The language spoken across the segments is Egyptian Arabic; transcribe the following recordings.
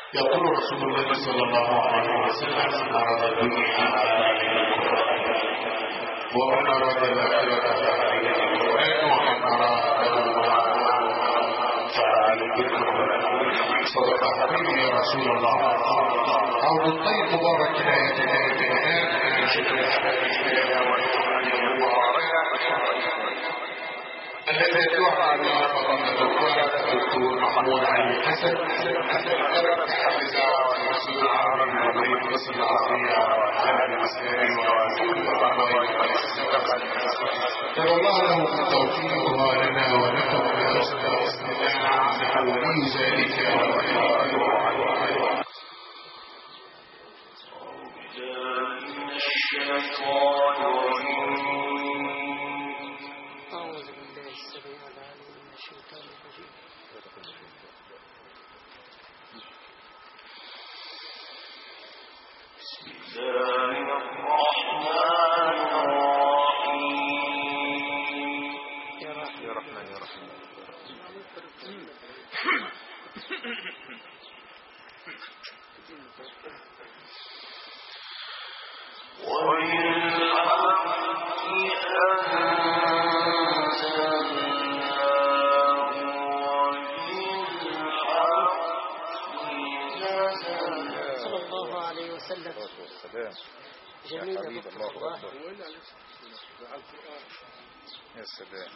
يقول رسول الله صلى الله عليه وسلم عرض الدنيا على ومن اراد الاخره فعليه القران ومن اراد فعلى الذكر صدق حبيبي يا رسول الله عود الطيب مبارك لا يتناهى من شكر الذي يدعو على فضيلة الدكتور محمود علي حسن تحدث عن رسول العربي العظيم مصر العربية والعالم الإسلامي وكل الرحمن ترى الله له التوفيق ولنا ولكم بحسن الاستماع انه ولي ذلك الشيطان الرجيم أعوذ بالله السميع العليم من الشيطان الرجيم بسم الله الرحمن الرحيم يا رحمن يا رحمن يا رحمن وبالحق أنزلناه وبالحق نزل صلى الله عليه وسلم الصلاة والسلام يا جميل حبيب دكتور الله الله أكبر يا سلام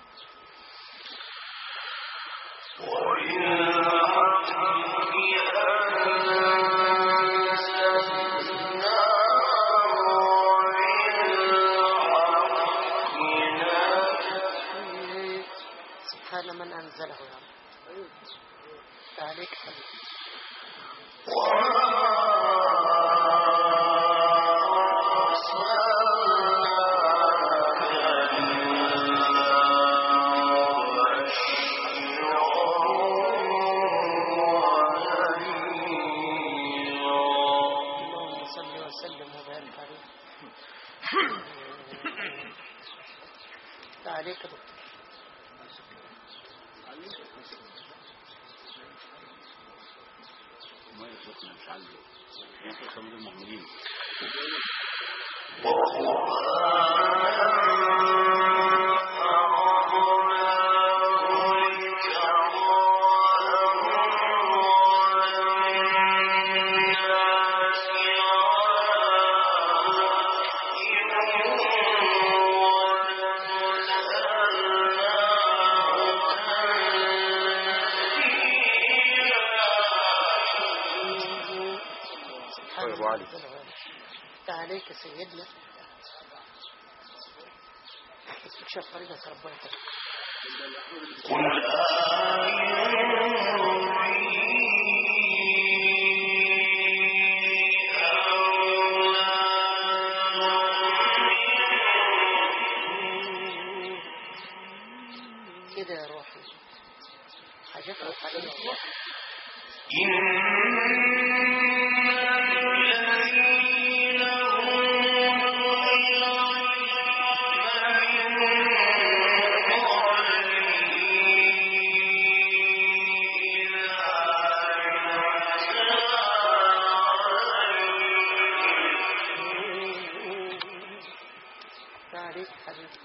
سبحان من أنزله يا رب عليك حبيبي اللهم صل وسلم وبارك عليه عليك يا دكتور سبحان طيب الله وعلي. أنزله يا رب. عليك يا سيدنا اكشف طريقك ربنا يتقبل. كده يا روحي حاجات روحانية عليك حبيبي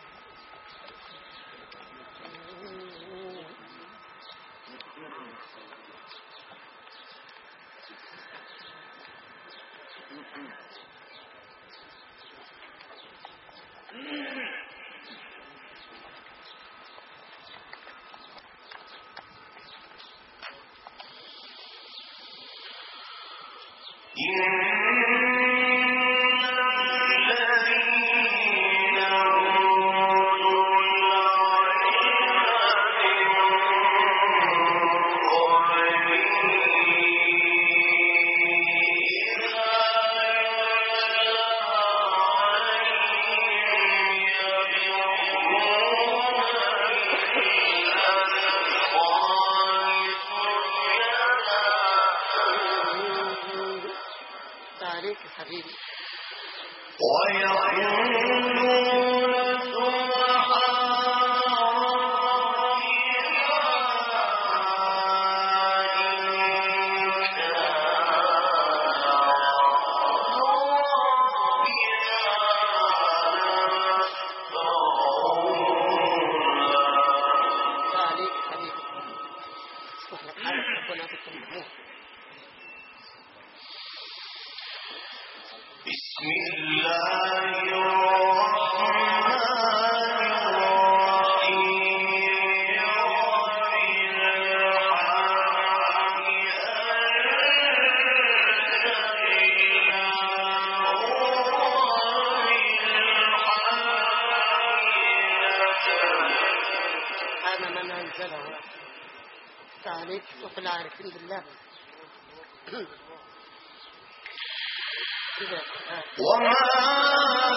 عليك يا حبيبي عفوا هذا محمود بسم الله الرحمن هذا من أنزله تعاليك شوف العارفين بالله كذا آه. وما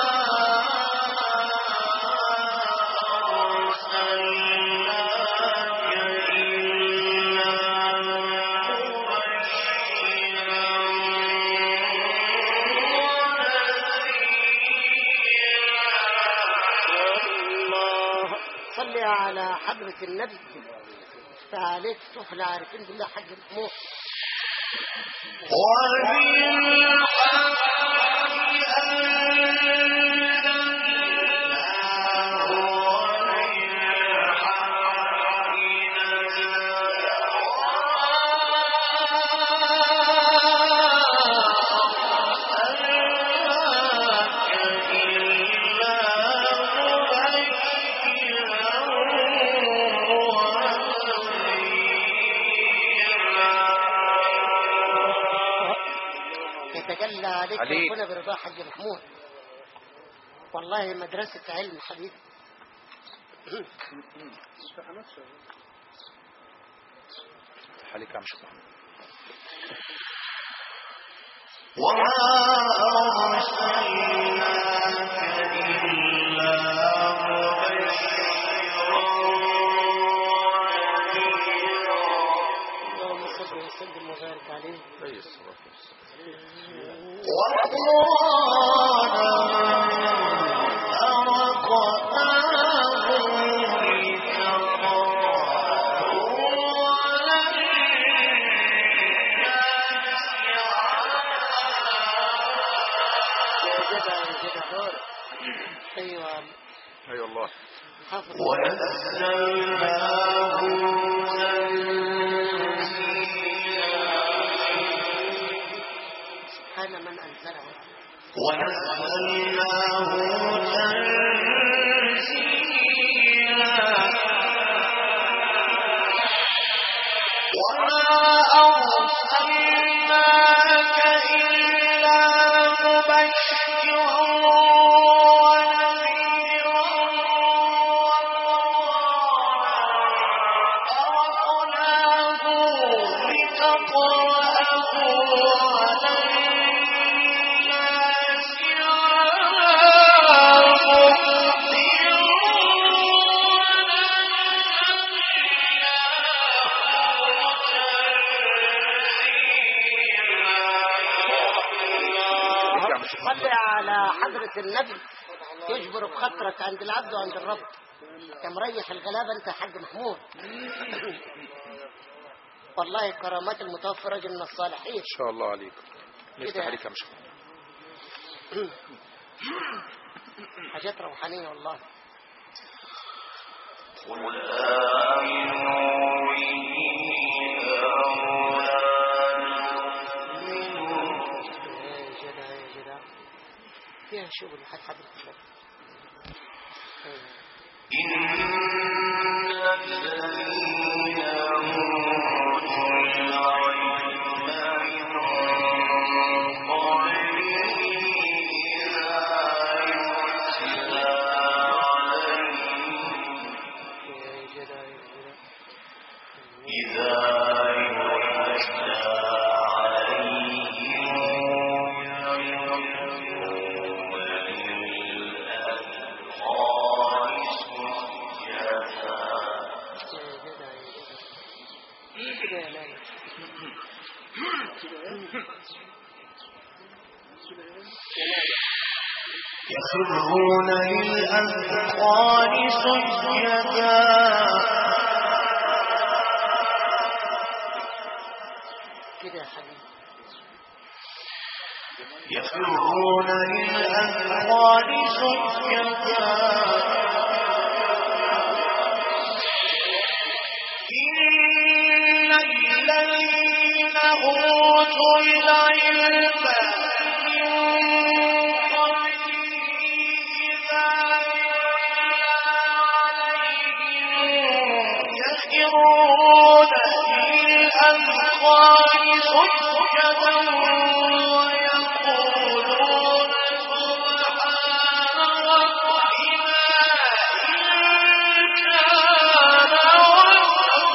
أرسلناك إلا الله صل على حضرة النبي تعاليك شوف العارفين بالله حق محمود يتجلى عليك عليك. ربنا برضاه حاج محمود والله مدرسة علم حبيبي عليك يا عم شيخ محمد وما أرسلناك إلا مبشرا ونذيرا اللهم صل وسلم وبارك عليه عليه الصلاة والسلام وقرآنا فرقناه لتقرأه يا جدع يا جدع دور ايوه اي والله حافظ ونزلناه سبحان من انزله ونزلناه تنزيلا وما أرسلناك إلا مبشرا ونذيرا وقرآنا فرقناه لتقرأه على الناس عليك يا عم شيخ صل محمد على حضرة النبي يجبر بخاطرك عند العبد وعند الرب انت مريح الغلابة انت يا حاج محمود والله كرامات المتوفى رجل من الصالحين ان شاء الله عليك نفتح كده. عليك يا عم شيخ محمد حاجات روحانية والله قل آمنوا به أو لا تؤمنوا يا جدع يا جدع فيها شغل حد حضرة النبي إن الذين أوتوا العلم من قبله إذا يتلى عليهم يا جدع يا جدع إذا يتلى عليهم يخرون للأذقان سجدا يا جدع يا جدع كده يا لالا يخرون للأذقان سجدا كده يا حبيبي يخرون للأذقان سجدا إن الذين أوتوا العلم من قبله إذا يتلى عليهم يخرون للأذقان سجدا ويقولون سبحان ربنا إن كان وعد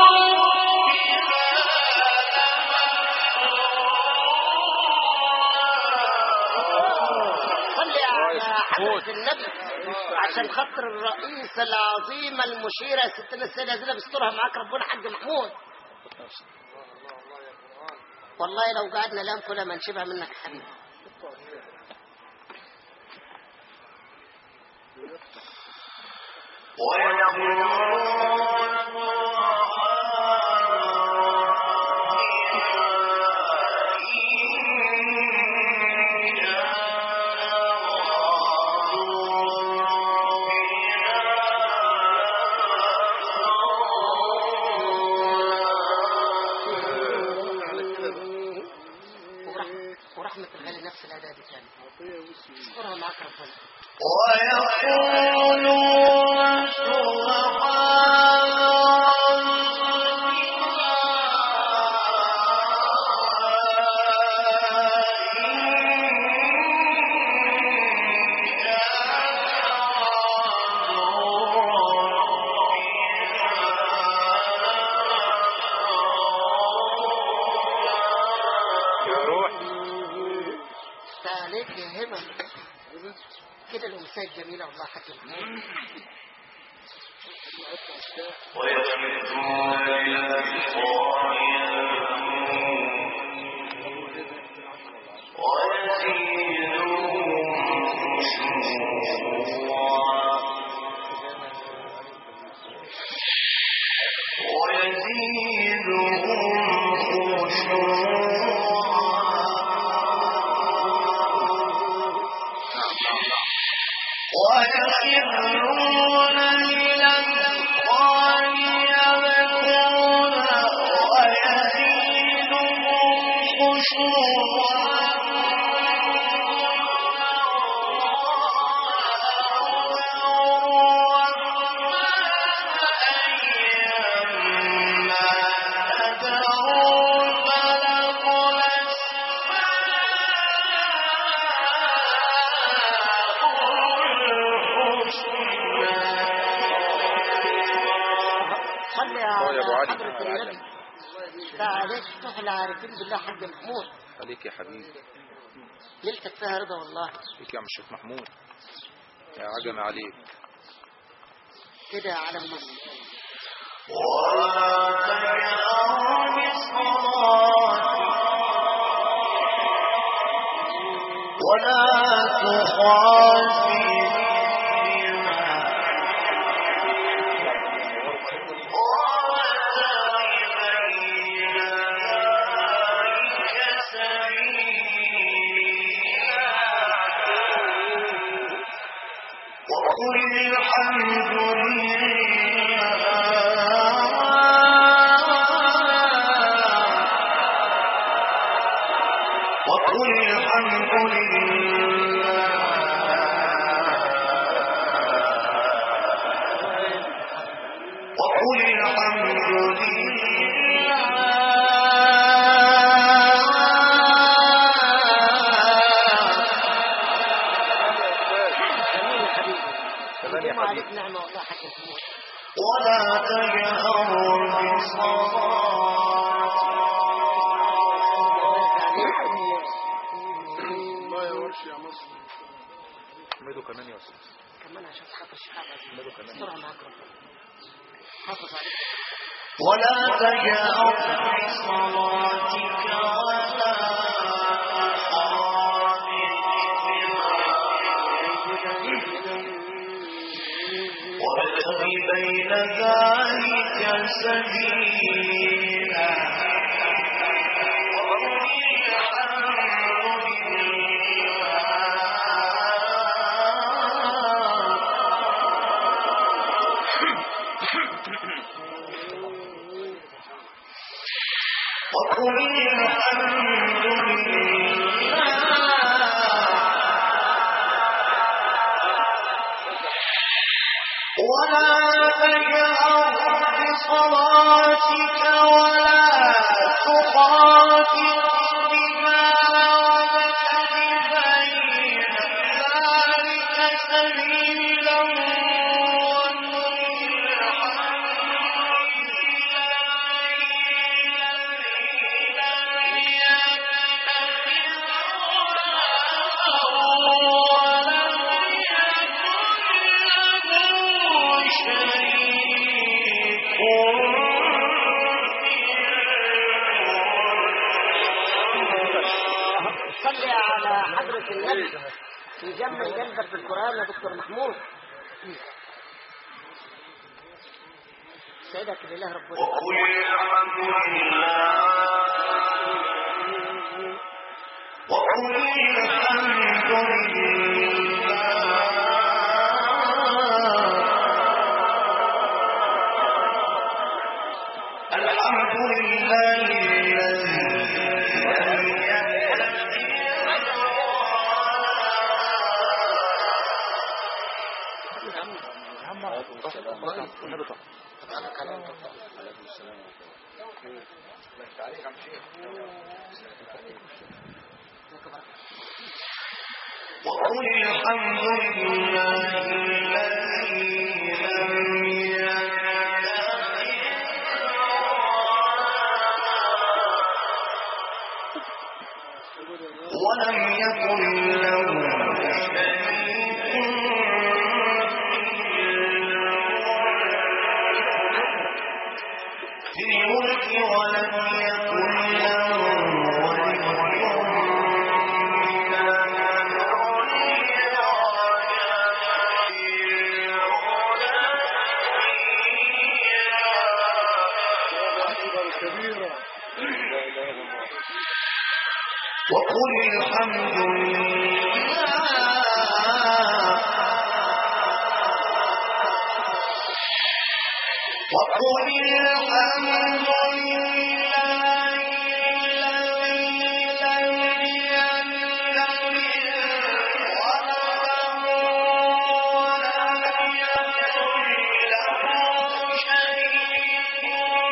صلي على حضرة النبي عشان خاطر الرئيس العظيمة المشيرة ستنا السيدة زينب استرها معاك ربنا حاج محمود والله لو قعدنا لام كلها ما نشبع منك يا حبيبي ورحمة, ورحمة الغالي نفس الأداء دي تاني استرها معاك ربنا ويقولون سبحان روح عليك يا همم كده الأمسية الجميلة والله حاج محمود ويخرجون للأذقان ويزيدهم خشوعا ويزيدهم خشوعا ويخرون للأذقان يبكون ويزيدهم خشوعا أيما تدعوا فله صلي الله يا أبو على علي. حضرة النبي ده عليك تحلى عارفين بالله حاج محمود عليك يا حبيبي ليلتك فيها رضا والله ليك يا عم الشيخ محمود يا عجم عليك كده على مصر ولا تجهروا بالصلاة ولا تخافوا بها وابتغ بين ذلك سبيلا وقل الحمد لله وقل الحمد لله وقل الحمد لله جميل يا حبيبي كمان يا يدوم عليك حبيبي نعمة والله حاج محمود ولا تجهروا بالصلاة الله يا ورش يا مصر احمده كمان يا استاذ كمان عشان خاطر الشعب احمده كمان استرها معاك ربنا حافظ عليك ولا تجهر بصلاتك ولا وابتغ بين ذلك سبيلا وقل الحمد لله وقل الحمد لله ولا تجهر بصلاتك ولا تخافت بها وابتغ بين ذلك سبيلا وقل الحمد صلي على حضرة النبي يجمل قلبك بالقرآن يا دكتور محمود سيدك لله رب العالمين وقل الحمد لله وقل الحمد لله الحمد لله الذي لم يتخذ وقل الحمد لله الذي لم يتخذ ولم يكن له شريك في الملك ولم يكن له ولي من وقل الحمد لله وقل الحمد لله الذي لم يتخذ ولدا ولم يكن له شريك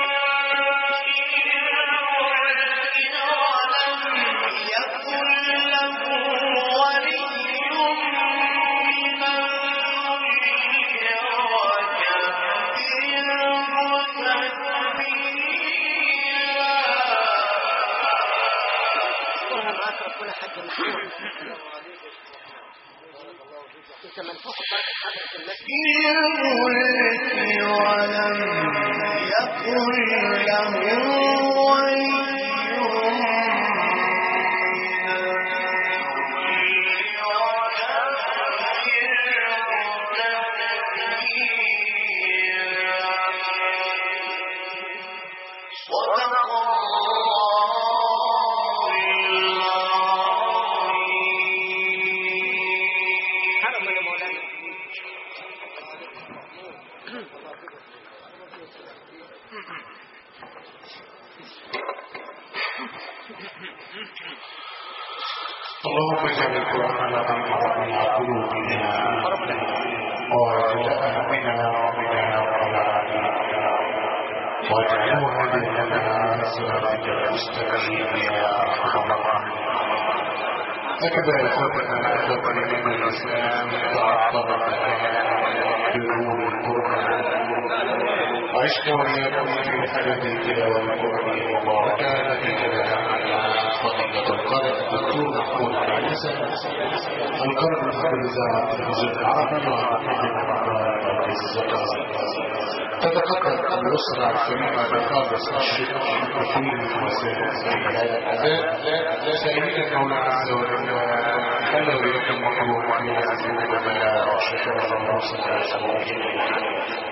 في الملك ولم يكن له ولي من الذل اذكرها معاك ربنا حج محمود انت منفوخ بركة حضرة النبي الملك ولم يكن له ولي صدق الله حرم يا مولانا اللهم اجعل القرآن ربيع قلوبنا وجلاء منا ومنا ومنا واجعله هديا لنا صراطك المستقيم يا ارحم الراحمين هكذا يا اخوتنا اخوتنا من الاسلام تعطرت بنور القران وعشت واياكم في حدث تلاوه القران المباركه التي تبعها فضيله القارئ الدكتور محمود علي عيسى القارئ محمد الاذاعه التلفزيون العربي ومحمد رمضان الزكاه تتقدم الأسرة الكريمة بخالص الشكر وكل وسائل هذا الأداء سائلين المولى عز وجل حل ويكن مطلوب في هذه الأداء وشكر الله صلى الله عليه وسلم